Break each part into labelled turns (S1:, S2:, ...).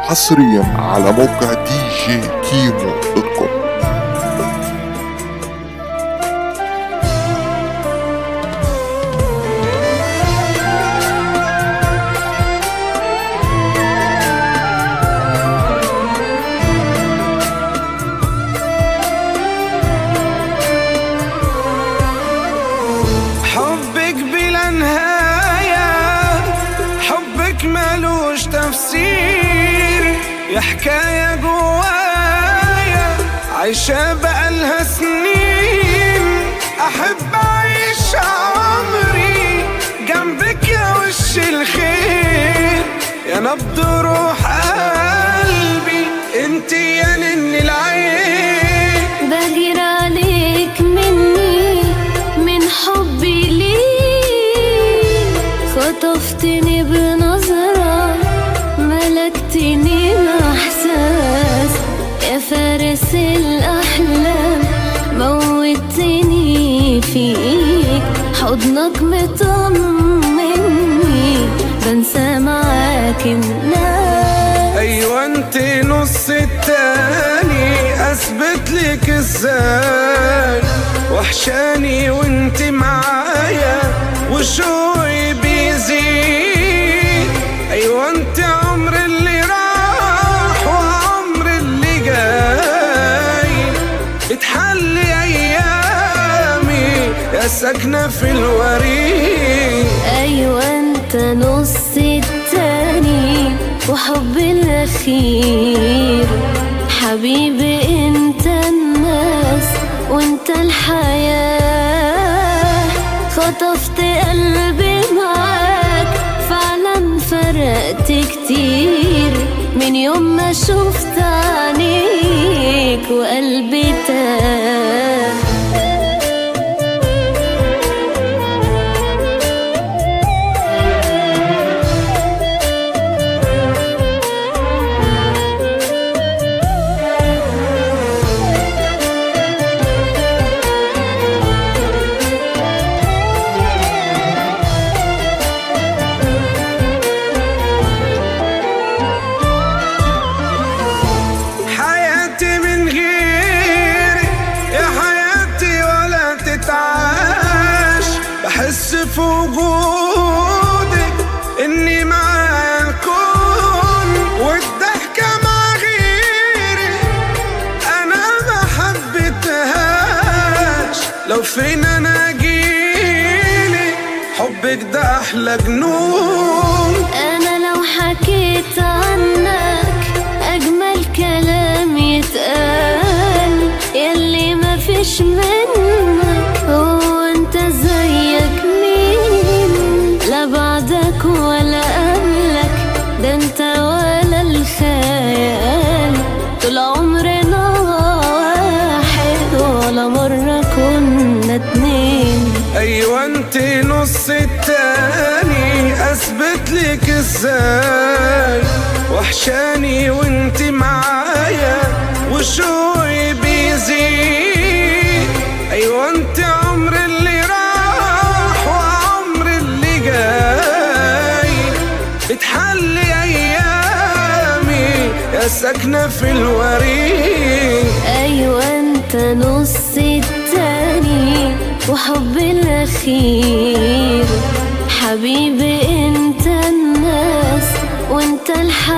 S1: حصريا على موقع دي جي كيمو دوت كوم
S2: حبك بلا نهاية حبك ملوش تفسير يا حكاية جوايا عايشة بقالها سنين أحب أعيش عمري جنبك يا وش الخير يا نبض روح قلبي انت يا نن العين
S3: بغير عليك مني من حبي ليك خطفتني بنظرة ملكتني بإحساس يا فارس الأحلام موتني فيك حضنك مطمني بنسى معاك الناس
S2: ايوه انت نص التاني اثبت لك ازاي وحشاني وانت معايا وشوقي بيزيد ايوه انت عمر اللي راح وعمر اللي جاي اتحلي ايامي يا ساكنه في الوريد
S3: ايوه انت نص التاني وحب الاخير حبيبي انت الناس وانت الحياة خطفت قلبي معاك فعلا فرقت كتير من يوم ما شفت عينيك وقلبي تاه
S2: حياتي من غيرك يا حياتي ولا تتعاش بحس في وجودك اني معاكم والضحكة مع غيرك انا ما حبيتهاش لو فين انا جيلي حبك ده احلى جنون
S3: انا لو حكيت عنك اجمل كلام يتقال يلي ما فيش منك هو انت زيك مين لا بعدك ولا قبلك ده انت ولا الخيال طول عمرنا واحد ولا مرة كنا اتنين
S2: ايوه انت نص التاني اثبت لك ازاي وحشاني وانت معايا وشوقي بيزيد ايوه انت عمر اللي راح وعمر اللي جاي اتحلي ايامي يا ساكنه في الوريد
S3: ايوه انت نص التاني وحب الاخير حبيبي انت الناس وانت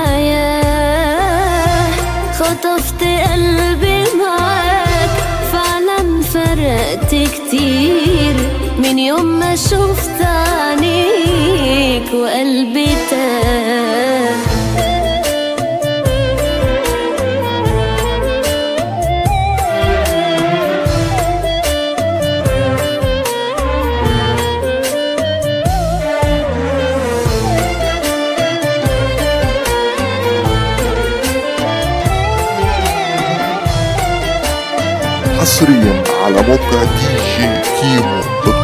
S3: الحياة خطفت قلبي معاك فعلا فرقت كتير من يوم ما شفت عينيك وقلبي تاه
S1: حصريا على موقع دي جي كيمو دوت